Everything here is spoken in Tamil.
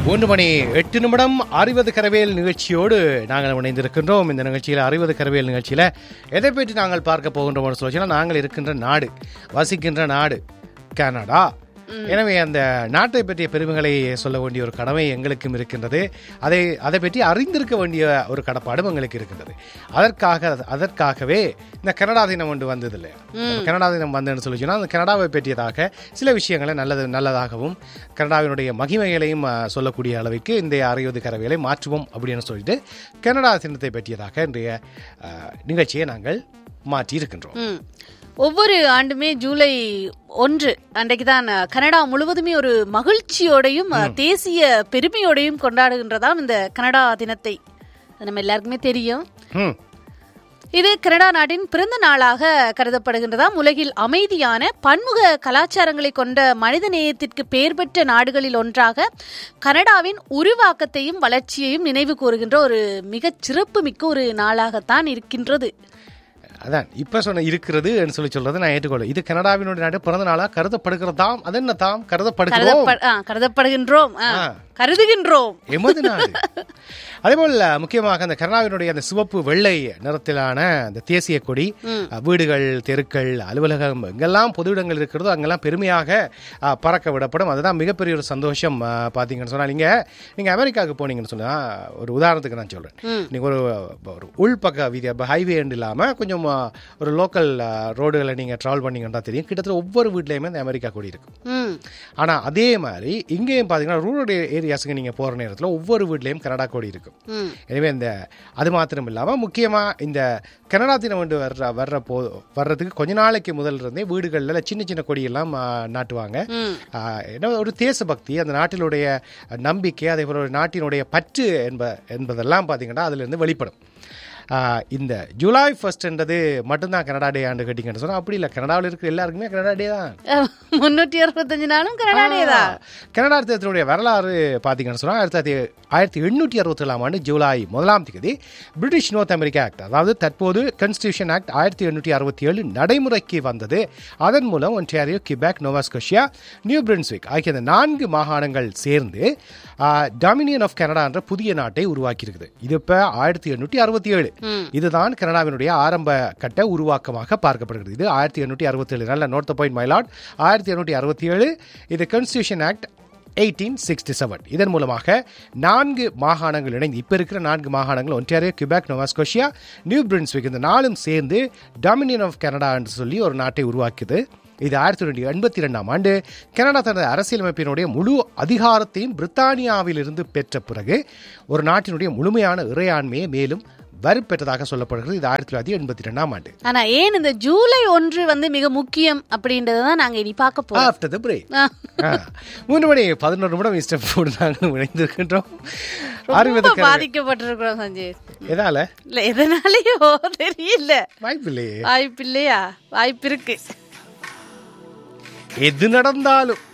மூன்று மணி எட்டு நிமிடம் அறுபது கரவேல் நிகழ்ச்சியோடு நாங்கள் இணைந்திருக்கின்றோம் இந்த நிகழ்ச்சியில் அறுபது கரவேல் நிகழ்ச்சியில் எதை பற்றி நாங்கள் பார்க்க போகின்றோம்னு சொல்லி நாங்கள் இருக்கின்ற நாடு வசிக்கின்ற நாடு கனடா எனவே அந்த நாட்டை பற்றிய பெருமைகளை சொல்ல வேண்டிய ஒரு கடமை எங்களுக்கும் இருக்கின்றது அதை அதை பற்றி அறிந்திருக்க வேண்டிய ஒரு கடப்பாடும் எங்களுக்கு இருக்கின்றது அதற்காக அதற்காகவே இந்த கனடா தினம் ஒன்று வந்தது இல்லையா அந்த கனடா தினம் வந்ததுன்னு சொல்லி சொன்னா அந்த கனடாவை பற்றியதாக சில விஷயங்களை நல்லது நல்லதாகவும் கனடாவினுடைய மகிமைகளையும் அஹ், சொல்லக்கூடிய அளவிற்கு இந்த அறுபது கரவைகளை மாற்றுவோம் அப்படின்னு சொல்லிட்டு கனடா தினத்தை பற்றியதாக இன்றைய அஹ், நிகழ்ச்சியை நாங்கள் மாற்றி இருக்கின்றோம் ம். ஒவ்வொரு ஆண்டுமே ஜூலை ஒன்று அன்றைக்கு தான் அஹ், கனடா முழுவதுமே ஒரு மகிழ்ச்சியோடையும் அஹ், தேசிய பெருமையோடையும் கொண்டாடுகின்றதாம் இந்த கனடா தினத்தை அது நம்ம எல்லாருக்குமே தெரியும் ம் இது கனடா நாட்டின் பிறந்த நாளாக கருதப்படுகின்றதாம் உலகில் அமைதியான பன்முக கலாச்சாரங்களை கொண்ட மனித நேயத்திற்கு பெயர் பெற்ற நாடுகளில் ஒன்றாக கனடாவின் உருவாக்கத்தையும் வளர்ச்சியையும் நினைவு கூறுகின்ற ஒரு மிகச் சிறப்புமிக்க ஒரு நாளாகத்தான் இருக்கின்றது அதான் இப்ப சொன்ன இருக்கிறது சொல்லி சொல்றதை நான் ஏற்றுக்கொள்ள இது கனடாவினுடைய நாடு பிறந்த நாளா கருதப்படுகிறதாம் அது என்ன தாம் கருதப்படுகிறோம் கருதப்ப- ஆ, கருதப்படுகின்றோம் ஆ, ஆ. கருதுகின்றோம் எமது நாடு அதேபோல் முக்கியமாக அந்த கனடாவினுடைய அந்த சிவப்பு வெள்ளை நிறத்திலான அந்த தேசிய கொடி அஹ், வீடுகள் தெருக்கள் அலுவலகம் எங்கெல்லாம் பொது இடங்கள் இருக்கிறதோ அங்கெல்லாம் பெருமையாக அஹ், பறக்க விடப்படும் அதுதான் மிகப்பெரிய ஒரு சந்தோஷம் அஹ், பார்த்தீங்கன்னு சொன்னா நீங்க நீங்க அமெரிக்காவுக்கு போனீங்கன்னு சொன்னா ஒரு உதாரணத்துக்கு நான் சொல்றேன் நீங்க ஒரு ஒரு உள்பக்க வீதி ஹைவே எண்ட் இல்லாம கொஞ்சம் அஹ், ஒரு லோக்கல் ரோடுகளை நீங்க டிராவல் பண்ணீங்கன்னா தெரியும் கிட்டத்தட்ட ஒவ்வொரு வீட்லயுமே இந்த அமெரிக்கா கொடி இருக்கும் ம், ஆனா அதே மாதிரி இங்கேயும் பார்த்தீங்கன்னா ரூரல் ஏரியாஸுக்கு நீங்க போற நேரத்துல ஒவ்வொரு வீட்லயும் கனடா கொடி இருக்கும் ம். எனவே இந்த அது மாத்திரம் இல்லாம முக்கியமா இந்த கனடா தினம் வந்து வர்ற வர்ற போ வர்றதுக்கு கொஞ்ச நாளைக்கு முதல்ல இருந்தே வீடுகளில் சின்ன சின்ன கொடியெல்லாம் ஆ, நாட்டுவாங்க ம். ஆ, என்ன ஒரு தேசபக்தி அந்த நாட்டினுடைய நம்பிக்கை அதே போல ஒரு நாட்டினுடைய பற்று என்ப என்பதெல்லாம் பார்த்தீங்கன்னா அதுல இருந்து வெளிப்படும் ஆ, இந்த ஜூலை ஃபர்ஸ்ட்ன்றது மட்டும்தான் கனடா டே ஆண்டு கட்டிங்கன்னு சொன்னா அப்படி இல்லை கனடாவில் இருக்கிற எல்லாருக்குமே கனடா டே தான் அஹ், முன்னூற்றி அறுபத்தஞ்சு நாளும் கனடாடேதா கனடா தேசத்தினுடைய வரலாறு பார்த்தீங்கன்னு சொன்னால் ஆயிரத்தி ஆயிரத்தி எண்ணூற்றி அறுபத்தி ஏழாம் ஆண்டு ஜூலை முதலாம் தேதி பிரிட்டிஷ் நார்த் அமெரிக்கா ஆக்ட் அதாவது தற்போது கான்ஸ்டியூஷன் ஆக்ட் ஆயிரத்தி எண்ணூற்றி அறுபத்தி ஏழு நடைமுறைக்கு வந்தது அதன் மூலம் Ontario Quebec Nova Scotia New Brunswick ஆகிய இந்த நான்கு மாகாணங்கள் சேர்ந்து டாமினியன் ஆஃப் கனடா என்ற புதிய நாட்டை உருவாக்கியிருக்குது இது இப்போ ஆயிரத்தி எண்ணூற்றி அறுபத்தி ஏழு இதுதான் கனடாவினுடைய ஆரம்ப கட்ட உருவாக்கமாக பார்க்கப்படுகிறது இது ஆயிரத்தி எண்ணூற்றி அறுபத்தி ஏழு நல்ல நோட் பாயிண்ட் மைலாட் ஆயிரத்தி எண்ணூற்றி அறுபத்தி ஏழு இது constitution act eighteen sixty seven இதன் மூலமாக நான்கு மாகாணங்கள் இணைந்து இப்போ இருக்கிற நான்கு மாகாணங்கள் Ontario Quebec Nova Scotia New Brunswick இந்த நாலும் சேர்ந்து டாமினியன் ஆஃப் கனடா என்று சொல்லி ஒரு நாட்டை உருவாக்கியது இது ஆயிரத்தி தொள்ளாயிரத்தி எண்பத்தி ரெண்டாம் ஆண்டு கனடா தனது அரசியலமைப்பினுடைய முழு அதிகாரத்தையும் பிரித்தானியாவிலிருந்து பெற்ற பிறகு ஒரு நாட்டினுடைய முழுமையான இறையாண்மையை மேலும் வலுப்பெற்றதாக சொல்லப்படுகிறது இது ஆயிரத்தி தொள்ளாயிரத்தி எண்பத்தி ரெண்டாம் ஆண்டு ஆனா ஏன் இந்த ஜூலை ஒன்று வந்து மிக முக்கியம் அப்படின்றத தான் நாங்க இனி பார்க்க போறோம் ஆஃப்டர் த பிரேக் ஆ. மூன்று மணி பதினொரு நிமிடம் இஸ்டப் போடு நாங்கள் இணைந்திருக்கின்றோம் ரொம்ப அறுபது பாதிக்கப்பட்டிருக்கிறோம் சஞ்சய் எதால இல்ல எதனாலயோ தெரியல வாய்ப்பு இல்லையே வாய்ப்பு இல்லையா வாய்ப்பு இருக்கு எது நடந்தாலும்